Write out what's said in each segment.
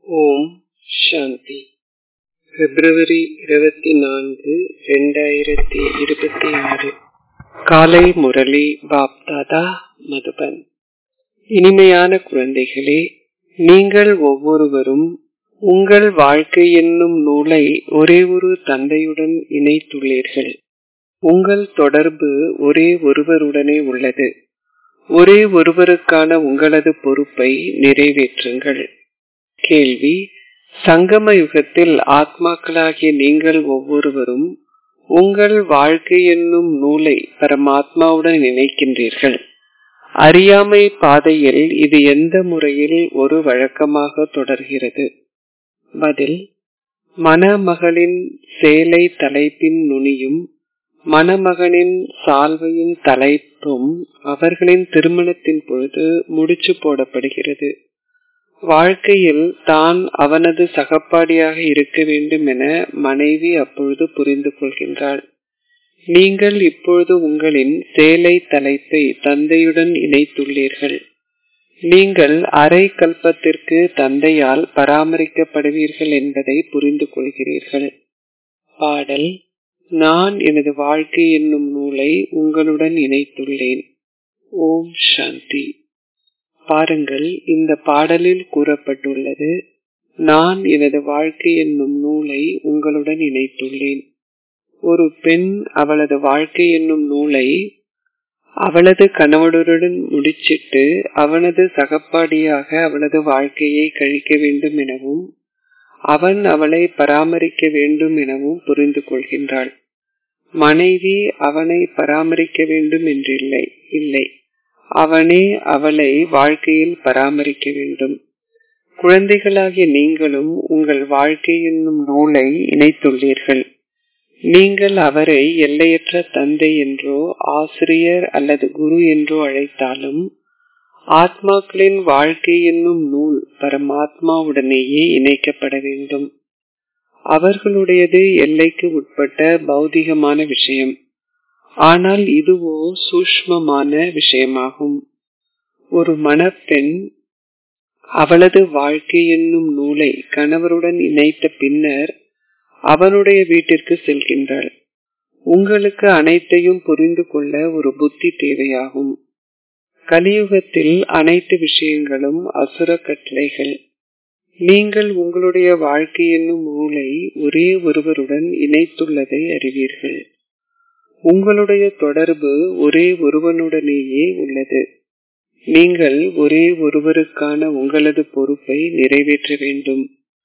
ஓம் சாந்தி பிப்ரவரி இருபத்தி நான்கு ரெண்டாயிரத்தி இருபத்தி ஆறு காலை முரளி பாப்தாதா மதுபன் இனிமையான குழந்தைகளே நீங்கள் ஒவ்வொருவரும் உங்கள் வாழ்க்கை என்னும் நூலை ஒரே ஒரு தந்தையுடன் இணைத்துள்ளீர்கள் உங்கள் தொடர்பு ஒரே ஒருவருடனே உள்ளது ஒரே ஒருவருக்கான உங்களது பொறுப்பை நிறைவேற்றுங்கள் கேள்வி சங்கம யுகத்தில் ஆத்மாக்களாகிய நீங்கள் ஒவ்வொருவரும் உங்கள் வாழ்க்கை என்னும் நூலை பரமாத்மாவுடன் இணைக்கின்றீர்கள் அறியாமை பாதையில் இது எந்த முறையில் ஒரு வழக்கமாக தொடர்கிறது பதில் மணமகளின் சேலை தலைப்பின் நுனியும் மணமகனின் சால்வையின் தலைப்பும் அவர்களின் திருமணத்தின் பொழுது முடிச்சு போடப்படுகிறது வாழ்க்கையில் தான் அவனது சகப்பாடியாக இருக்க வேண்டும் என மனைவி அப்பொழுது புரிந்து கொள்கின்றாள் நீங்கள் இப்பொழுது உங்களின் சேலை தலைப்பை தந்தையுடன் இணைத்துள்ளீர்கள் நீங்கள் அரை கல்பத்திற்கு தந்தையால் பராமரிக்கப்படுவீர்கள் என்பதை புரிந்து கொள்கிறீர்கள் பாடல் நான் எனது வாழ்க்கை என்னும் நூலை உங்களுடன் இணைத்துள்ளேன் ஓம் சாந்தி பாருங்கள் இந்த பாடலில் கூறப்பட்டுள்ளது நான் எனது வாழ்க்கை என்னும் நூலை உங்களுடன் இணைத்துள்ளேன் ஒரு பெண் அவளது வாழ்க்கை என்னும் நூலை அவளது கணவனுடன் முடிச்சிட்டு அவனது சகப்பாடியாக அவளது வாழ்க்கையை கழிக்க வேண்டும் எனவும் அவன் அவளை பராமரிக்க வேண்டும் எனவும் புரிந்து கொள்கின்றாள் மனைவி அவனை பராமரிக்க வேண்டும் என்றில்லை இல்லை அவனே அவளை வாழ்க்கையில் பராமரிக்க வேண்டும் குழந்தைகளாகிய நீங்களும் உங்கள் வாழ்க்கை என்னும் நூலை இணைத்துள்ளீர்கள் நீங்கள் அவரை எல்லையற்ற தந்தை என்றோ ஆசிரியர் அல்லது குரு என்றோ அழைத்தாலும் ஆத்மாக்களின் வாழ்க்கை என்னும் நூல் பரமாத்மாவுடனேயே இணைக்கப்பட வேண்டும் அவர்களுடையது எல்லைக்கு உட்பட்ட பௌதிகமான விஷயம் ஆனால் இதுவோ சூஷ்மமான விஷயமாகும் ஒரு மணப்பெண் அவளது வாழ்க்கை என்னும் நூலை கணவருடன் இணைத்த பின்னர் அவனுடைய வீட்டிற்கு செல்கின்றாள் உங்களுக்கு அனைத்தையும் புரிந்து கொள்ள ஒரு புத்தி தேவையாகும் கலியுகத்தில் அனைத்து விஷயங்களும் அசுர கட்டளைகள் நீங்கள் உங்களுடைய வாழ்க்கை என்னும் நூலை ஒரே ஒருவருடன் இணைத்துள்ளதை அறிவீர்கள் உங்களுடைய தொடர்பு ஒரே ஒருவனுடனேயே உள்ளது நீங்கள் ஒரே ஒருவருக்கான உங்களது பொறுப்பை நிறைவேற்ற வேண்டும்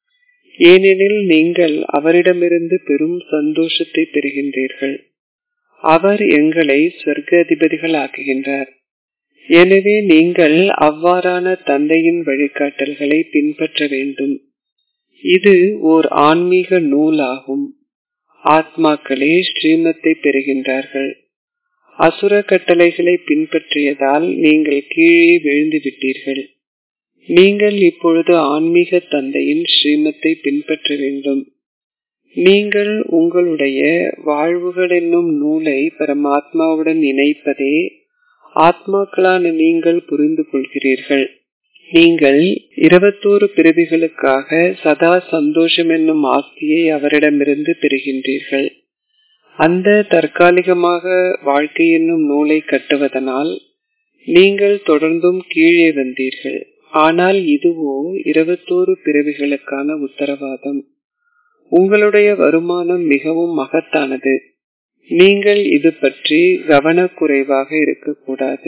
ஏனெனில் நீங்கள் அவரிடமிருந்து பெரும் சந்தோஷத்தை பெறுகின்றீர்கள் அவர் எங்களை சொர்க்க அதிபதிகள் ஆக்குகின்றார் எனவே நீங்கள் அவ்வாறான தந்தையின் வழிகாட்டல்களை பின்பற்ற வேண்டும் இது ஓர் ஆன்மீக நூல் ஆகும் ஆத்மாக்களே ஸ்ரீமத்தை பெறுகின்றார்கள் அசுர கட்டளைகளை பின்பற்றியதால் நீங்கள் கீழே விழுந்து விட்டீர்கள் நீங்கள் இப்பொழுது ஆன்மீக தந்தையின் ஸ்ரீமத்தை பின்பற்ற வேண்டும் நீங்கள் உங்களுடைய வாழ்வுகள் என்னும் நூலை பரமாத்மாவுடன் இணைப்பதே ஆத்மாக்களான நீங்கள் புரிந்து கொள்கிறீர்கள் நீங்கள் இருபத்தோரு பிறவிகளுக்காக சதா சந்தோஷம் என்னும் ஆஸ்தியை அவரிடமிருந்து பெறுகின்றீர்கள் அந்த தற்காலிகமாக வாழ்க்கை என்னும் நூலை கட்டுவதனால் நீங்கள் தொடர்ந்தும் கீழே வந்தீர்கள் ஆனால் இதுவோ இருபத்தோரு பிறவிகளுக்கான உத்தரவாதம் உங்களுடைய வருமானம் மிகவும் மகத்தானது நீங்கள் இது பற்றி கவனக்குறைவாக இருக்கக்கூடாது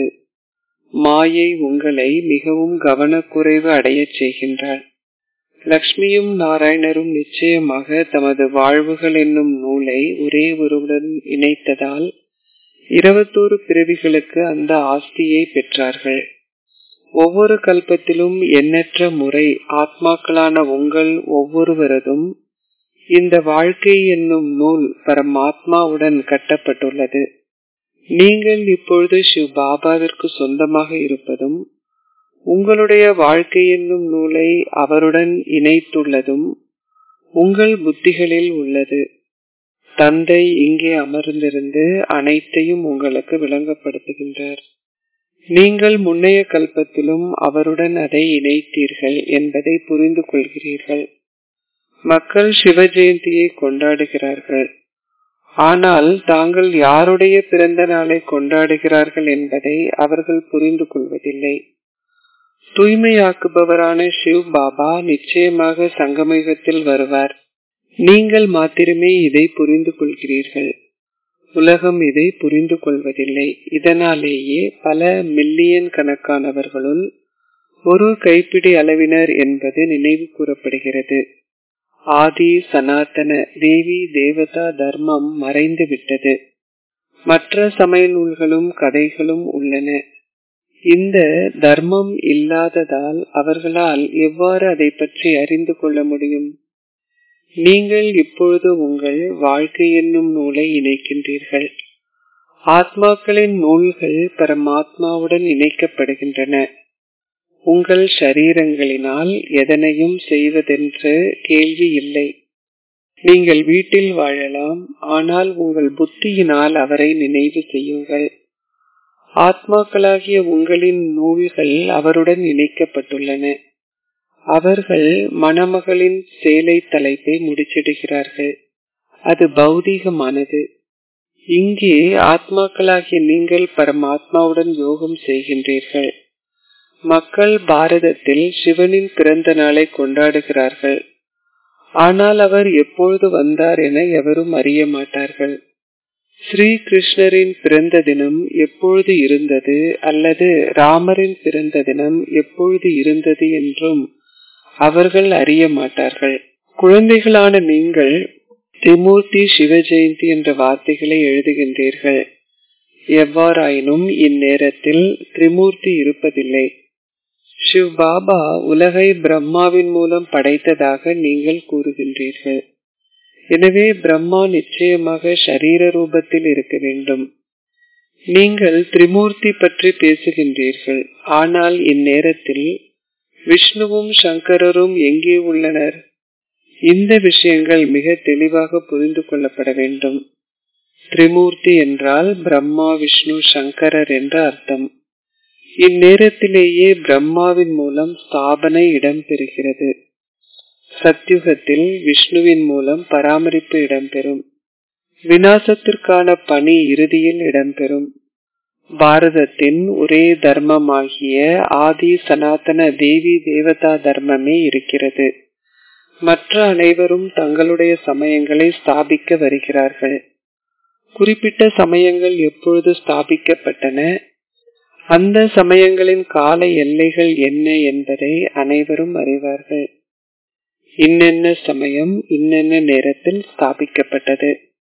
மாயை உங்களை மிகவும் கவனக்குறைவு அடைய செய்கின்றாள் லக்ஷ்மியும் நாராயணரும் நிச்சயமாக தமது வாழ்வுகள் என்னும் நூலை ஒரே ஒருவுடன் இணைத்ததால் இருபத்தோரு பிறவிகளுக்கு அந்த ஆஸ்தியை பெற்றார்கள் ஒவ்வொரு கல்பத்திலும் எண்ணற்ற முறை ஆத்மாக்களான உங்கள் ஒவ்வொருவரதும் இந்த வாழ்க்கை என்னும் நூல் பரமாத்மாவுடன் கட்டப்பட்டுள்ளது நீங்கள் இப்பொழுது சிவ் பாபாவிற்கு சொந்தமாக இருப்பதும் உங்களுடைய வாழ்க்கை என்னும் நூலை அவருடன் இணைத்துள்ளதும் உங்கள் புத்திகளில் உள்ளது தந்தை இங்கே அமர்ந்திருந்து அனைத்தையும் உங்களுக்கு விளங்கப்படுத்துகின்றார் நீங்கள் முன்னைய கல்பத்திலும் அவருடன் அதை இணைத்தீர்கள் என்பதை புரிந்து கொள்கிறீர்கள் மக்கள் சிவ ஜெயந்தியை கொண்டாடுகிறார்கள் ஆனால் தாங்கள் யாருடைய பிறந்த நாளை கொண்டாடுகிறார்கள் என்பதை அவர்கள் புரிந்து கொள்வதில்லை தூய்மையாக்குபவரான சிவ் பாபா நிச்சயமாக சங்கமயுகத்தில் வருவார் நீங்கள் மாத்திரமே இதை புரிந்து கொள்கிறீர்கள் உலகம் இதை புரிந்து கொள்வதில்லை இதனாலேயே பல மில்லியன் கணக்கானவர்களுள் ஒரு கைப்பிடி அளவினர் என்பது நினைவு கூறப்படுகிறது ஆதி சனாதன தேவி தேவதா தர்மம் மறைந்து விட்டது மற்ற சமய நூல்களும் கதைகளும் உள்ளன இந்த தர்மம் இல்லாததால் அவர்களால் எவ்வாறு அதை பற்றி அறிந்து கொள்ள முடியும் நீங்கள் இப்பொழுது உங்கள் வாழ்க்கை என்னும் நூலை இணைக்கின்றீர்கள் ஆத்மாக்களின் நூல்கள் பரமாத்மாவுடன் இணைக்கப்படுகின்றன உங்கள் ஷரீரங்களினால் எதனையும் செய்வதென்று கேள்வி இல்லை நீங்கள் வீட்டில் வாழலாம் ஆனால் உங்கள் புத்தியினால் அவரை நினைவு செய்யுங்கள் ஆத்மாக்களாகிய உங்களின் நூல்கள் அவருடன் இணைக்கப்பட்டுள்ளன அவர்கள் மணமகளின் சேலை தலைப்பை முடிச்சிடுகிறார்கள் அது பௌதீகமானது இங்கே ஆத்மாக்களாகிய நீங்கள் பரமாத்மாவுடன் யோகம் செய்கின்றீர்கள் மக்கள் பாரதத்தில் சிவனின் பிறந்த நாளை கொண்டாடுகிறார்கள் ஆனால் அவர் எப்பொழுது வந்தார் என எவரும் அறிய மாட்டார்கள் ஸ்ரீ கிருஷ்ணரின் பிறந்த தினம் எப்பொழுது இருந்தது அல்லது ராமரின் பிறந்த தினம் எப்பொழுது இருந்தது என்றும் அவர்கள் அறிய மாட்டார்கள் குழந்தைகளான நீங்கள் திமூர்த்தி சிவ ஜெயந்தி என்ற வார்த்தைகளை எழுதுகின்றீர்கள் எவ்வாறாயினும் இந்நேரத்தில் திரிமூர்த்தி இருப்பதில்லை சிவ் பாபா உலகை பிரம்மாவின் மூலம் படைத்ததாக நீங்கள் கூறுகின்றீர்கள் எனவே பிரம்மா நிச்சயமாக ஷரீர ரூபத்தில் இருக்க வேண்டும் நீங்கள் திரிமூர்த்தி பற்றி பேசுகின்றீர்கள் ஆனால் இந்நேரத்தில் விஷ்ணுவும் சங்கரரும் எங்கே உள்ளனர் இந்த விஷயங்கள் மிக தெளிவாக புரிந்து கொள்ளப்பட வேண்டும் திரிமூர்த்தி என்றால் பிரம்மா விஷ்ணு சங்கரர் என்ற அர்த்தம் இந்நேரத்திலேயே பிரம்மாவின் மூலம் ஸ்தாபனை இடம்பெறுகிறது சத்யுகத்தில் விஷ்ணுவின் மூலம் பராமரிப்பு இடம்பெறும் வினாசத்திற்கான பணி இறுதியில் இடம்பெறும் பாரதத்தின் ஒரே தர்மமாகிய ஆதி சனாதன தேவி தேவதா தர்மமே இருக்கிறது மற்ற அனைவரும் தங்களுடைய சமயங்களை ஸ்தாபிக்க வருகிறார்கள் குறிப்பிட்ட சமயங்கள் எப்பொழுது ஸ்தாபிக்கப்பட்டன அந்த சமயங்களின் கால எல்லைகள் என்ன என்பதை அனைவரும் அறிவார்கள் இன்னென்ன சமயம் இன்னென்ன நேரத்தில் ஸ்தாபிக்கப்பட்டது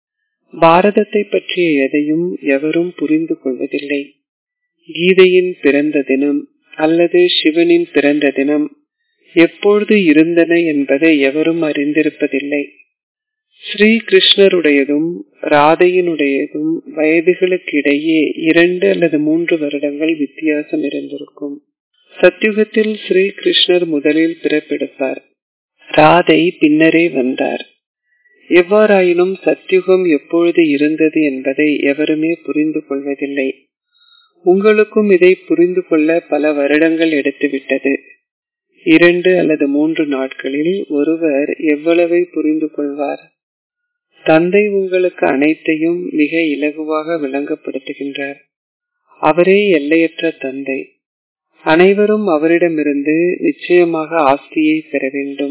பாரதத்தை பற்றிய எதையும் எவரும் புரிந்து கொள்வதில்லை கீதையின் பிறந்த தினம் அல்லது சிவனின் பிறந்த தினம் எப்பொழுது இருந்தன என்பதை எவரும் அறிந்திருப்பதில்லை ஸ்ரீ கிருஷ்ணருடையதும் ராதையினுடையதும் வயதுகளுக்கு இடையே இரண்டு அல்லது மூன்று வருடங்கள் வித்தியாசம் இருந்திருக்கும் சத்யுகத்தில் ஸ்ரீ கிருஷ்ணர் முதலில் பிறப்பெடுப்பார் ராதை பின்னரே வந்தார் எவ்வாறாயினும் சத்யுகம் எப்பொழுது இருந்தது என்பதை எவருமே புரிந்து கொள்வதில்லை உங்களுக்கும் இதை புரிந்து கொள்ள பல வருடங்கள் எடுத்துவிட்டது இரண்டு அல்லது மூன்று நாட்களில் ஒருவர் எவ்வளவை புரிந்து கொள்வார் தந்தை உங்களுக்கு அனைத்தையும் மிக இலகுவாக விளங்கப்படுத்துகின்றார் அவரே எல்லையற்ற தந்தை அனைவரும் அவரிடமிருந்து நிச்சயமாக ஆஸ்தியை பெற வேண்டும்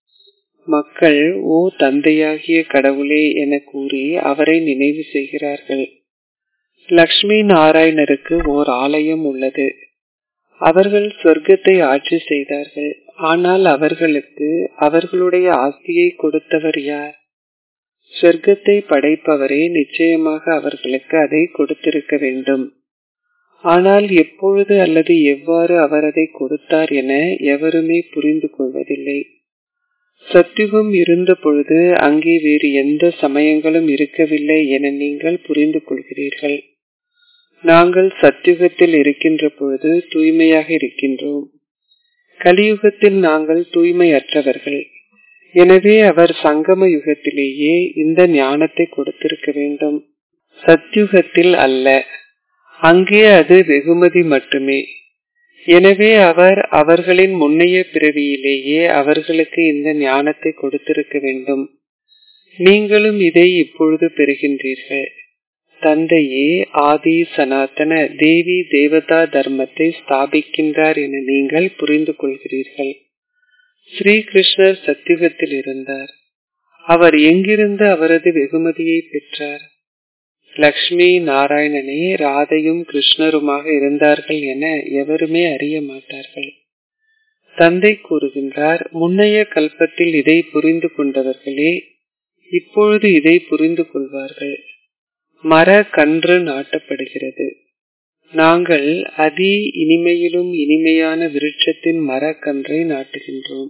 மக்கள் ஓ தந்தையாகிய கடவுளே என கூறி அவரை நினைவு செய்கிறார்கள் லக்ஷ்மி நாராயணருக்கு ஓர் ஆலயம் உள்ளது அவர்கள் சொர்க்கத்தை ஆட்சி செய்தார்கள் ஆனால் அவர்களுக்கு அவர்களுடைய ஆஸ்தியை கொடுத்தவர் யார் சொர்க்கத்தை படைப்பவரே நிச்சயமாக அவர்களுக்கு அதை கொடுத்திருக்க வேண்டும் ஆனால் எப்பொழுது அல்லது எவ்வாறு அவர் அதை கொடுத்தார் என எவருமே புரிந்து கொள்வதில்லை சத்தியுகம் இருந்த பொழுது அங்கே வேறு எந்த சமயங்களும் இருக்கவில்லை என நீங்கள் புரிந்து கொள்கிறீர்கள் நாங்கள் சத்தியுகத்தில் இருக்கின்ற பொழுது தூய்மையாக இருக்கின்றோம் கலியுகத்தில் நாங்கள் தூய்மையற்றவர்கள் எனவே அவர் சங்கம யுகத்திலேயே இந்த ஞானத்தை கொடுத்திருக்க வேண்டும் சத்யுகத்தில் அல்ல அங்கே அது வெகுமதி மட்டுமே எனவே அவர் அவர்களின் முன்னைய பிறவியிலேயே அவர்களுக்கு இந்த ஞானத்தை கொடுத்திருக்க வேண்டும் நீங்களும் இதை இப்பொழுது பெறுகின்றீர்கள் தந்தையே ஆதி சனாதன தேவி தேவதா தர்மத்தை ஸ்தாபிக்கின்றார் என நீங்கள் புரிந்து கொள்கிறீர்கள் ஸ்ரீகிருஷ்ணர் சத்தியுகத்தில் இருந்தார் அவர் எங்கிருந்து அவரது வெகுமதியை பெற்றார் லக்ஷ்மி நாராயணனே ராதையும் கிருஷ்ணருமாக இருந்தார்கள் என எவருமே அறிய மாட்டார்கள் தந்தை கூறுகின்றார் முன்னைய கல்பத்தில் இதை புரிந்து கொண்டவர்களே இப்பொழுது இதை புரிந்து கொள்வார்கள் மர கன்று நாட்டப்படுகிறது நாங்கள் அதி இனிமையிலும் இனிமையான விருட்சத்தின் மரக்கன்றை நாட்டுகின்றோம்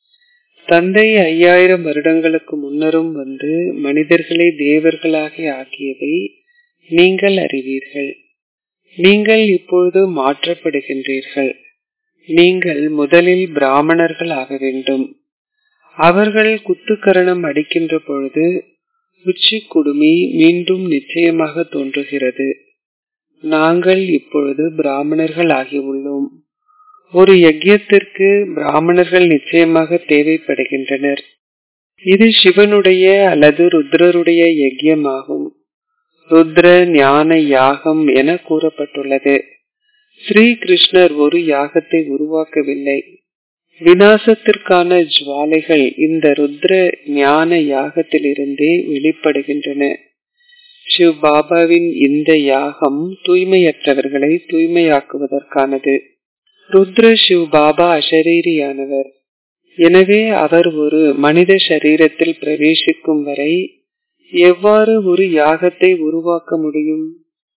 தந்தை ஐயாயிரம் வருடங்களுக்கு முன்னரும் வந்து மனிதர்களை தேவர்களாக ஆக்கியதை நீங்கள் அறிவீர்கள் நீங்கள் இப்பொழுது மாற்றப்படுகின்றீர்கள் நீங்கள் முதலில் பிராமணர்கள் ஆக வேண்டும் அவர்கள் குத்துக்கரணம் அடிக்கின்ற பொழுது உச்சி குடுமி மீண்டும் நிச்சயமாக தோன்றுகிறது நாங்கள் இப்பொழுது பிராமணர்கள் ஆகியுள்ளோம் ஒரு யஜ்யத்திற்கு பிராமணர்கள் நிச்சயமாக தேவைப்படுகின்றனர் இது சிவனுடைய அல்லது ருத்ரருடைய யஜ்யமாகும் ருத்ர ஞான யாகம் என கூறப்பட்டுள்ளது ஸ்ரீ கிருஷ்ணர் ஒரு யாகத்தை உருவாக்கவில்லை வினாசத்திற்கான ஜுவாலைகள் இந்த ருத்ர ஞான யாகத்திலிருந்தே வெளிப்படுகின்றன சிவ் பாபாவின் இந்த யாகம் தூய்மையற்றவர்களை தூய்மையாக்குவதற்கானது ருத்ர சிவ் பாபா அசரீரியானவர் எனவே அவர் ஒரு மனித சரீரத்தில் பிரவேசிக்கும் வரை எவ்வாறு ஒரு யாகத்தை உருவாக்க முடியும்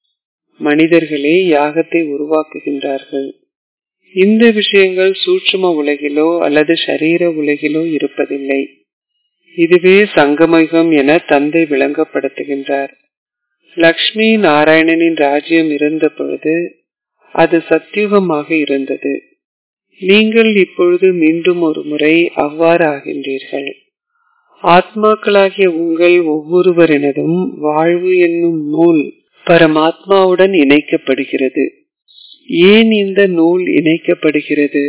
மனிதர்களே யாகத்தை உருவாக்குகின்றார்கள் இந்த விஷயங்கள் சூட்சும உலகிலோ அல்லது சரீர உலகிலோ இருப்பதில்லை இதுவே சங்கமயுகம் என தந்தை விளங்கப்படுத்துகின்றார் லக்ஷ்மி நாராயணனின் ராஜ்யம் இருந்த பொழுது அது சத்தியுகமாக இருந்தது நீங்கள் இப்பொழுது மீண்டும் ஒரு முறை அவ்வாறு ஆகின்றீர்கள் ஆத்மாக்களாகிய உங்கள் ஒவ்வொருவரினதும் வாழ்வு என்னும் நூல் பரமாத்மாவுடன் இணைக்கப்படுகிறது ஏன் இந்த நூல் இணைக்கப்படுகிறது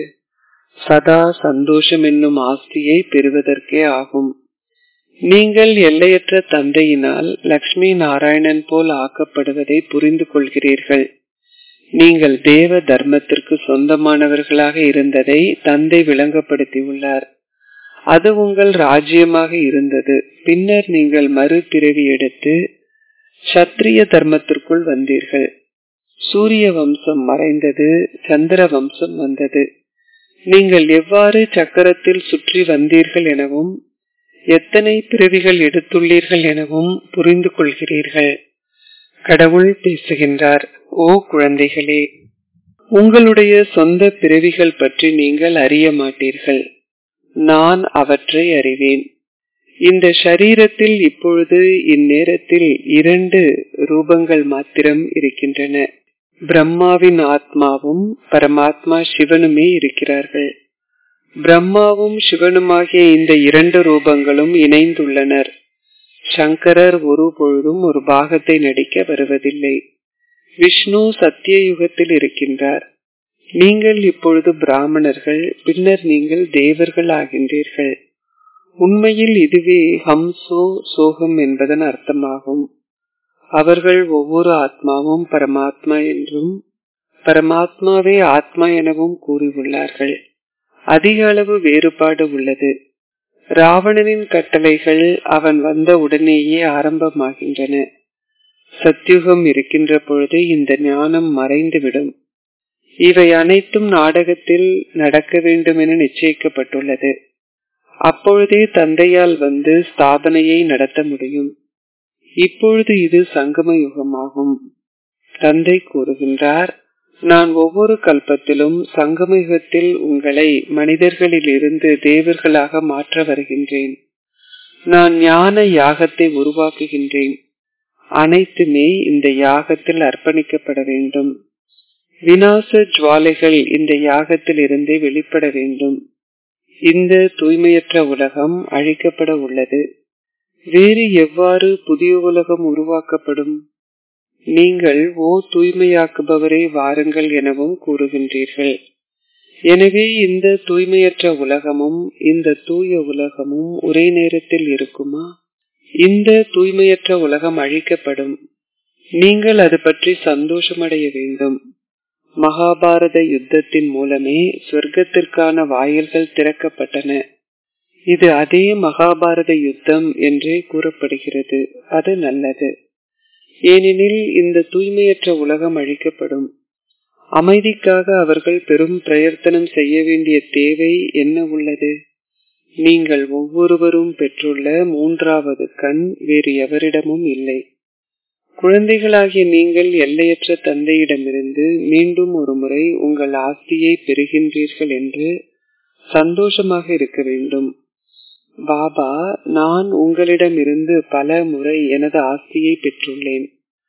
சதா சந்தோஷம் என்னும் ஆஸ்தியை பெறுவதற்கே ஆகும் நீங்கள் எல்லையற்ற தந்தையினால் லக்ஷ்மி நாராயணன் போல் ஆக்கப்படுவதை புரிந்து கொள்கிறீர்கள் நீங்கள் தேவ தர்மத்திற்கு சொந்தமானவர்களாக இருந்ததை தந்தை விளங்கப்படுத்தியுள்ளார் அது உங்கள் ராஜ்யமாக இருந்தது பின்னர் நீங்கள் மறுபிறவி எடுத்து சத்திரிய தர்மத்திற்குள் வந்தீர்கள் சூரிய வம்சம் மறைந்தது சந்திர வம்சம் வந்தது நீங்கள் எவ்வாறு சக்கரத்தில் சுற்றி வந்தீர்கள் எனவும் எத்தனை பிறவிகள் எடுத்துள்ளீர்கள் எனவும் புரிந்து கொள்கிறீர்கள் கடவுள் பேசுகின்றார் ஓ குழந்தைகளே உங்களுடைய சொந்த பிறவிகள் பற்றி நீங்கள் அறிய மாட்டீர்கள் நான் அவற்றை அறிவேன் இந்த சரீரத்தில் இப்பொழுது இந்நேரத்தில் இரண்டு ரூபங்கள் மாத்திரம் இருக்கின்றன பிரம்மாவின் ஆத்மாவும் பரமாத்மா சிவனுமே இருக்கிறார்கள் பிரம்மாவும் சிவனுமாகிய இந்த இரண்டு ரூபங்களும் இணைந்துள்ளனர் சங்கரர் ஒரு பொழுதும் ஒரு பாகத்தை நடிக்க வருவதில்லை விஷ்ணு சத்திய யுகத்தில் இருக்கின்றார் நீங்கள் இப்பொழுது பிராமணர்கள் பின்னர் நீங்கள் தேவர்கள் ஆகின்றீர்கள் உண்மையில் இதுவே ஹம்சோ சோகம் என்பதன் அர்த்தமாகும் அவர்கள் ஒவ்வொரு ஆத்மாவும் பரமாத்மா என்றும் பரமாத்மாவே ஆத்மா எனவும் கூறியுள்ளார்கள் அதிக அளவு வேறுபாடு உள்ளது ராவணனின் கட்டளைகள் அவன் வந்த உடனேயே ஆரம்பமாகின்றன சத்யுகம் இருக்கின்ற பொழுது இந்த ஞானம் மறைந்துவிடும் இவை அனைத்தும் நாடகத்தில் நடக்க வேண்டும் என நிச்சயிக்கப்பட்டுள்ளது அப்பொழுதே தந்தையால் வந்து ஸ்தாபனையை நடத்த முடியும் இப்பொழுது இது சங்கம யுகமாகும் தந்தை கூறுகின்றார் நான் ஒவ்வொரு கல்பத்திலும் சங்கம யுகத்தில் உங்களை மனிதர்களில் இருந்து தேவர்களாக மாற்ற வருகின்றேன் நான் ஞான யாகத்தை உருவாக்குகின்றேன் அனைத்துமே இந்த யாகத்தில் அர்ப்பணிக்கப்பட வேண்டும் விநாச ஜுவாலைகள் இந்த யாகத்தில் இருந்தே வெளிப்பட வேண்டும் இந்த தூய்மையற்ற உலகம் அழிக்கப்பட உள்ளது வேறு எவ்வாறு புதிய உலகம் உருவாக்கப்படும் நீங்கள் ஓ தூய்மையாக்குபவரே வாருங்கள் எனவும் கூறுகின்றீர்கள் எனவே இந்த தூய்மையற்ற உலகமும் இந்த தூய உலகமும் ஒரே நேரத்தில் இருக்குமா இந்த தூய்மையற்ற உலகம் அழிக்கப்படும் நீங்கள் அது பற்றி சந்தோஷமடைய வேண்டும் மகாபாரத யுத்தத்தின் மூலமே சொர்க்கத்திற்கான வாயில்கள் திறக்கப்பட்டன இது அதே மகாபாரத யுத்தம் என்றே கூறப்படுகிறது அது நல்லது ஏனெனில் இந்த தூய்மையற்ற உலகம் அழிக்கப்படும் அமைதிக்காக அவர்கள் பெரும் பிரயத்தனம் செய்ய வேண்டிய தேவை என்ன உள்ளது நீங்கள் ஒவ்வொருவரும் பெற்றுள்ள மூன்றாவது கண் வேறு எவரிடமும் இல்லை குழந்தைகளாகிய நீங்கள் எல்லையற்ற தந்தையிடமிருந்து மீண்டும் ஒரு முறை உங்கள் ஆஸ்தியை பெறுகின்றீர்கள் என்று சந்தோஷமாக இருக்க வேண்டும் பாபா நான் உங்களிடமிருந்து பல முறை எனது ஆஸ்தியை பெற்றுள்ளேன்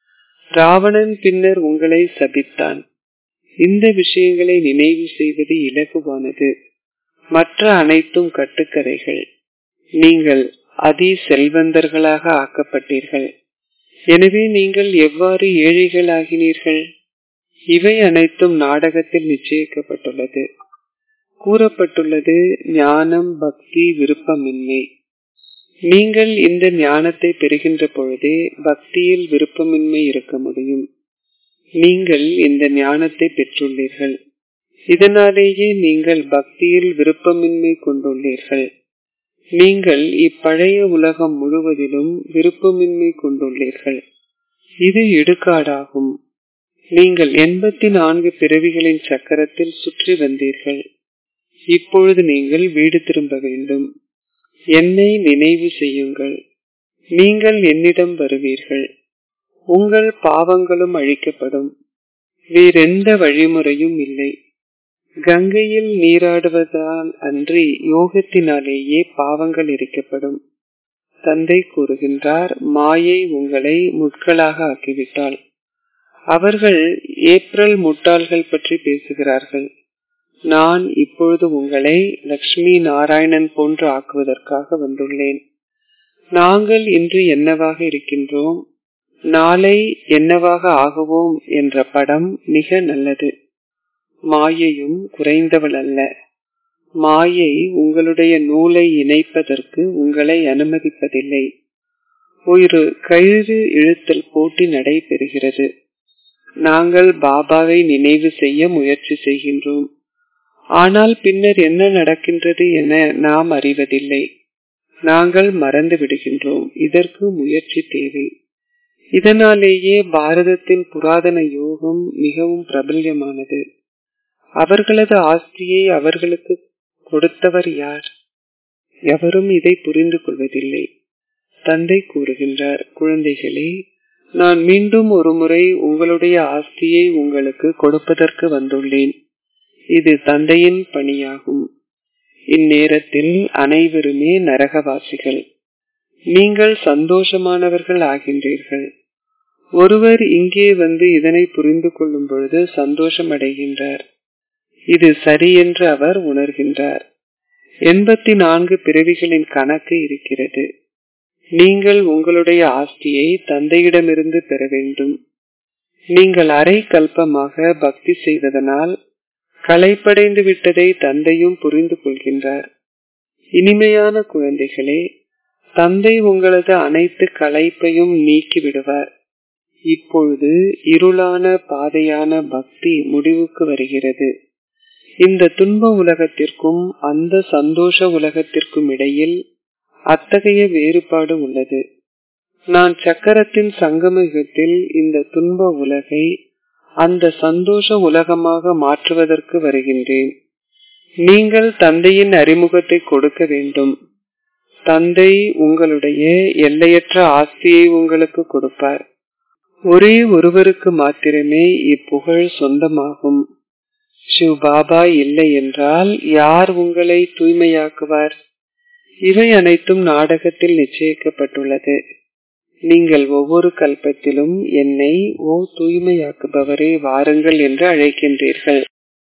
ராவணன் பின்னர் உங்களை சபித்தான் இந்த விஷயங்களை நினைவு செய்வது இலகுவானது மற்ற அனைத்தும் கட்டுக்கதைகள் நீங்கள் அதி செல்வந்தர்களாக ஆக்கப்பட்டீர்கள் எனவே நீங்கள் எவ்வாறு ஏழைகள் ஆகினீர்கள் இவை அனைத்தும் நாடகத்தில் நிச்சயிக்கப்பட்டுள்ளது கூறப்பட்டுள்ளது ஞானம் பக்தி விருப்பமின்மை நீங்கள் இந்த ஞானத்தை பெறுகின்ற பொழுதே பக்தியில் விருப்பமின்மை இருக்க முடியும் நீங்கள் இந்த ஞானத்தை பெற்றுள்ளீர்கள் இதனாலேயே நீங்கள் பக்தியில் விருப்பமின்மை கொண்டுள்ளீர்கள் நீங்கள் இப்பழைய உலகம் முழுவதிலும் விருப்பமின்மை கொண்டுள்ளீர்கள் இது இடுகாடாகும் நீங்கள் எண்பத்தி நான்கு பிறவிகளின் சக்கரத்தில் சுற்றி வந்தீர்கள் இப்பொழுது நீங்கள் வீடு திரும்ப வேண்டும் என்னை நினைவு செய்யுங்கள் நீங்கள் என்னிடம் வருவீர்கள் உங்கள் பாவங்களும் அழிக்கப்படும் வேறெந்த வழிமுறையும் இல்லை கங்கையில் நீராடுவதால் அன்றி யோகத்தினாலேயே பாவங்கள் எரிக்கப்படும் தந்தை கூறுகின்றார் மாயை உங்களை முட்களாக ஆக்கிவிட்டாள் அவர்கள் ஏப்ரல் முட்டாள்கள் பற்றி பேசுகிறார்கள் நான் இப்பொழுது உங்களை லக்ஷ்மி நாராயணன் போன்று ஆக்குவதற்காக வந்துள்ளேன் நாங்கள் இன்று என்னவாக இருக்கின்றோம் நாளை என்னவாக ஆகுவோம் என்ற படம் மிக நல்லது மாயையும் குறைந்தவள் அல்ல மாயை உங்களுடைய நூலை இணைப்பதற்கு உங்களை அனுமதிப்பதில்லை ஒரு கயிறு இழுத்தல் போட்டி நடைபெறுகிறது நாங்கள் பாபாவை நினைவு செய்ய முயற்சி செய்கின்றோம் ஆனால் பின்னர் என்ன நடக்கின்றது என நாம் அறிவதில்லை நாங்கள் மறந்து விடுகின்றோம் இதற்கு முயற்சி தேவை இதனாலேயே பாரதத்தின் புராதன யோகம் மிகவும் பிரபல்யமானது அவர்களது ஆஸ்தியை அவர்களுக்கு கொடுத்தவர் யார் எவரும் இதை புரிந்து கொள்வதில்லை தந்தை கூறுகின்றார் குழந்தைகளே நான் மீண்டும் ஒரு முறை உங்களுடைய ஆஸ்தியை உங்களுக்கு கொடுப்பதற்கு வந்துள்ளேன் இது தந்தையின் பணியாகும் இந்நேரத்தில் அனைவருமே நரகவாசிகள் நீங்கள் சந்தோஷமானவர்கள் ஆகின்றீர்கள் ஒருவர் இங்கே வந்து இதனை புரிந்து கொள்ளும் பொழுது சந்தோஷம் அடைகின்றார் இது சரி என்று அவர் உணர்கின்றார் எண்பத்தி நான்கு பிறவிகளின் கணக்கு இருக்கிறது நீங்கள் உங்களுடைய ஆஸ்தியை தந்தையிடமிருந்து பெற வேண்டும் நீங்கள் அரை கல்பமாக பக்தி செய்வதனால் களைப்படைந்து விட்டதை தந்தையும் புரிந்து கொள்கின்றார் இனிமையான குழந்தைகளே தந்தை உங்களது அனைத்து களைப்பையும் நீக்கி விடுவார் இப்பொழுது இருளான பாதையான பக்தி முடிவுக்கு வருகிறது இந்த துன்ப உலகத்திற்கும் அந்த சந்தோஷ உலகத்திற்கும் இடையில் அத்தகைய வேறுபாடு உள்ளது நான் சக்கரத்தின் சங்கமயுகத்தில் இந்த துன்ப உலகை அந்த சந்தோஷ உலகமாக மாற்றுவதற்கு வருகின்றேன் நீங்கள் தந்தையின் அறிமுகத்தை கொடுக்க வேண்டும் தந்தை உங்களுடைய எல்லையற்ற ஆஸ்தியை உங்களுக்கு கொடுப்பார் ஒரே ஒருவருக்கு மாத்திரமே இப்புகழ் சொந்தமாகும் சிவ் பாபா இல்லை என்றால் யார் உங்களை தூய்மையாக்குவார் இவை அனைத்தும் நாடகத்தில் நிச்சயிக்கப்பட்டுள்ளது நீங்கள் ஒவ்வொரு கல்பத்திலும் என்னை ஓ தூய்மையாக்குபவரே வாருங்கள் என்று அழைக்கின்றீர்கள்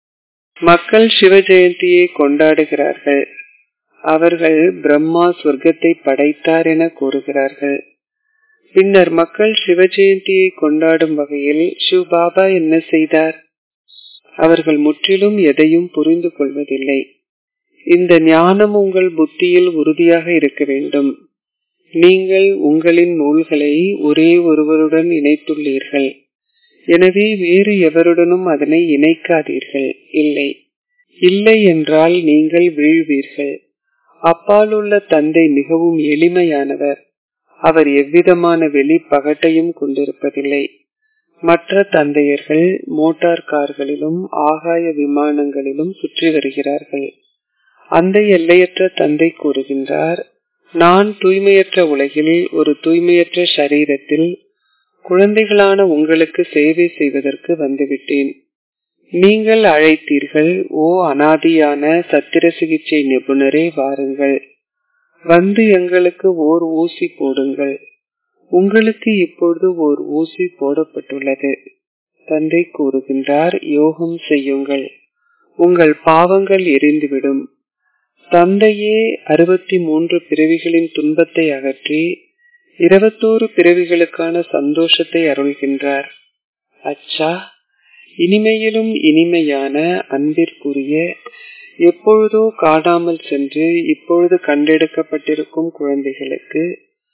மக்கள் சிவ ஜெயந்தியை கொண்டாடுகிறார்கள் அவர்கள் பிரம்மா சொர்க்கத்தை படைத்தார் என கூறுகிறார்கள் பின்னர் மக்கள் சிவ ஜெயந்தியை கொண்டாடும் வகையில் சிவ் பாபா என்ன செய்தார் அவர்கள் முற்றிலும் எதையும் புரிந்து கொள்வதில்லை இந்த ஞானம் உங்கள் புத்தியில் உறுதியாக இருக்க வேண்டும் நீங்கள் உங்களின் நூல்களை ஒரே ஒருவருடன் இணைத்துள்ளீர்கள் எனவே வேறு எவருடனும் அதனை இணைக்காதீர்கள் இல்லை இல்லை என்றால் நீங்கள் வீழ்வீர்கள் அப்பால் உள்ள தந்தை மிகவும் எளிமையானவர் அவர் எவ்விதமான வெளி பகட்டையும் கொண்டிருப்பதில்லை மற்ற தந்தையர்கள் மோட்டார் கார்களிலும் ஆகாய விமானங்களிலும் சுற்றி வருகிறார்கள் அந்த எல்லையற்ற தந்தை கூறுகின்றார் நான் தூய்மையற்ற உலகில் ஒரு தூய்மையற்ற சரீரத்தில் குழந்தைகளான உங்களுக்கு சேவை செய்வதற்கு வந்துவிட்டேன் நீங்கள் அழைத்தீர்கள் ஓ அனாதியான சத்திர சிகிச்சை நிபுணரே வாருங்கள் வந்து எங்களுக்கு ஓர் ஊசி போடுங்கள் உங்களுக்கு இப்பொழுது ஓர் ஊசி போடப்பட்டுள்ளது தந்தை கூறுகின்றார் யோகம் செய்யுங்கள் உங்கள் பாவங்கள் எரிந்துவிடும் தந்தையே அறுபத்தி மூன்று பிறவிகளின் துன்பத்தை அகற்றி இருபத்தோரு பிறவிகளுக்கான சந்தோஷத்தை அருள்கின்றார் அச்சா இனிமையிலும் இனிமையான அன்பிற்குரிய எப்பொழுதோ காணாமல் சென்று இப்பொழுது கண்டெடுக்கப்பட்டிருக்கும் குழந்தைகளுக்கு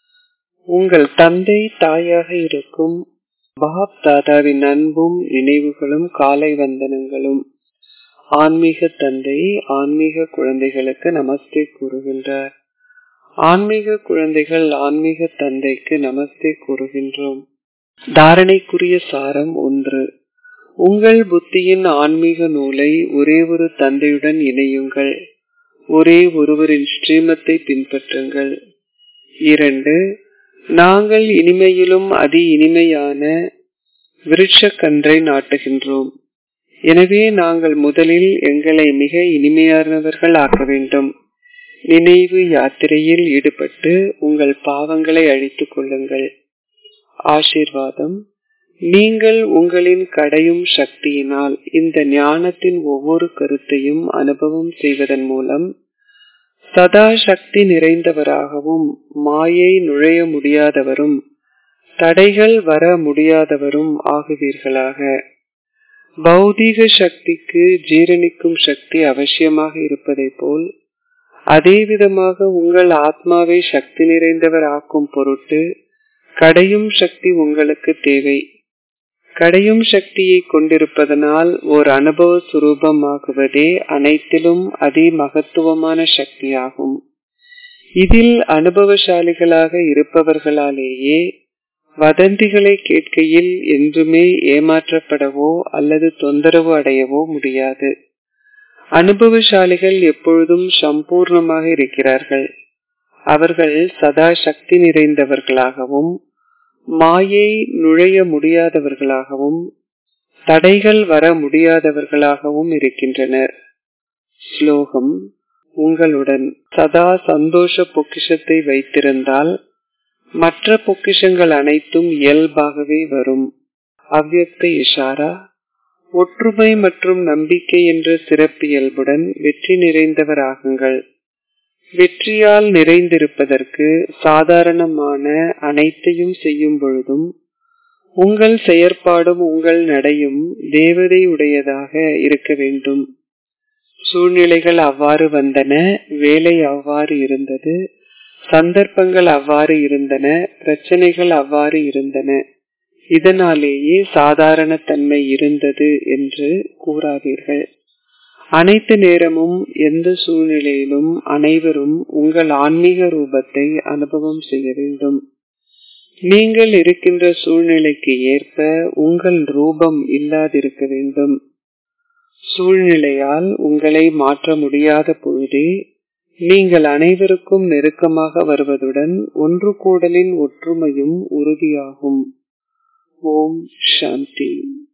உங்கள் தந்தை தாயாக இருக்கும் பாப் தாதாவின் அன்பும் நினைவுகளும் காலை வந்தனங்களும் ஆன்மீக தந்தை ஆன்மீக குழந்தைகளுக்கு நமஸ்தே கூறுகின்றார் ஆன்மீக குழந்தைகள் ஆன்மீக தந்தைக்கு நமஸ்தே கூறுகின்றோம் தாரணைக்குரிய சாரம் ஒன்று உங்கள் புத்தியின் ஆன்மீக நூலை ஒரே ஒரு தந்தையுடன் இணையுங்கள் ஒரே ஒருவரின் ஸ்ரீமத்தை பின்பற்றுங்கள் இரண்டு நாங்கள் இனிமையிலும் அதி இனிமையான விருட்சக்கன்றை நாட்டுகின்றோம் எனவே நாங்கள் முதலில் எங்களை மிக இனிமையானவர்கள் ஆக்க வேண்டும் நினைவு யாத்திரையில் ஈடுபட்டு உங்கள் பாவங்களை அழித்துக் கொள்ளுங்கள் ஆசீர்வாதம் நீங்கள் உங்களின் கடையும் சக்தியினால் இந்த ஞானத்தின் ஒவ்வொரு கருத்தையும் அனுபவம் செய்வதன் மூலம் சதா சக்தி நிறைந்தவராகவும் மாயை நுழைய முடியாதவரும் தடைகள் வர முடியாதவரும் ஆகுவீர்களாக பௌதீக சக்திக்கு ஜீரணிக்கும் சக்தி அவசியமாக இருப்பதை போல் அதே விதமாக உங்கள் ஆத்மாவை சக்தி நிறைந்தவர் ஆக்கும் பொருட்டு கடையும் சக்தி உங்களுக்கு தேவை கடையும் சக்தியை கொண்டிருப்பதனால் ஓர் அனுபவ சுரூபமாகுவதே அனைத்திலும் அதி மகத்துவமான சக்தியாகும் இதில் அனுபவசாலிகளாக இருப்பவர்களாலேயே வதந்திகளை கேட்கையில் என்றுமே ஏமாற்றப்படவோ அல்லது தொந்தரவு அடையவோ முடியாது அனுபவசாலிகள் எப்பொழுதும் சம்பூர்ணமாக இருக்கிறார்கள் அவர்கள் சதா சக்தி நிறைந்தவர்களாகவும் மாயை நுழைய முடியாதவர்களாகவும் தடைகள் வர முடியாதவர்களாகவும் இருக்கின்றனர் ஸ்லோகம் உங்களுடன் சதா சந்தோஷ பொக்கிஷத்தை வைத்திருந்தால் மற்ற பொக்கிஷங்கள் அனைத்தும் இயல்பாகவே வரும் அவ்யக்த இஷாரா ஒற்றுமை மற்றும் நம்பிக்கை என்ற சிறப்பியல்புடன் வெற்றி நிறைந்தவராகுங்கள் வெற்றியால் நிறைந்திருப்பதற்கு சாதாரணமான அனைத்தையும் செய்யும் பொழுதும் உங்கள் செயற்பாடும் உங்கள் நடையும் தேவதை உடையதாக இருக்க வேண்டும் சூழ்நிலைகள் அவ்வாறு வந்தன வேலை அவ்வாறு இருந்தது சந்தர்ப்பங்கள் அவ்வாறு இருந்தன பிரச்சனைகள் அவ்வாறு இருந்தன இதனாலேயே சாதாரண தன்மை இருந்தது என்று கூறாதீர்கள் அனைத்து நேரமும் எந்த சூழ்நிலையிலும் அனைவரும் உங்கள் ஆன்மீக ரூபத்தை அனுபவம் செய்ய வேண்டும் நீங்கள் இருக்கின்ற சூழ்நிலைக்கு ஏற்ப உங்கள் ரூபம் இல்லாதிருக்க வேண்டும் சூழ்நிலையால் உங்களை மாற்ற முடியாத பொழுதே நீங்கள் அனைவருக்கும் நெருக்கமாக வருவதுடன் ஒன்று கூடலின் ஒற்றுமையும் உறுதியாகும் ஓம் சாந்தி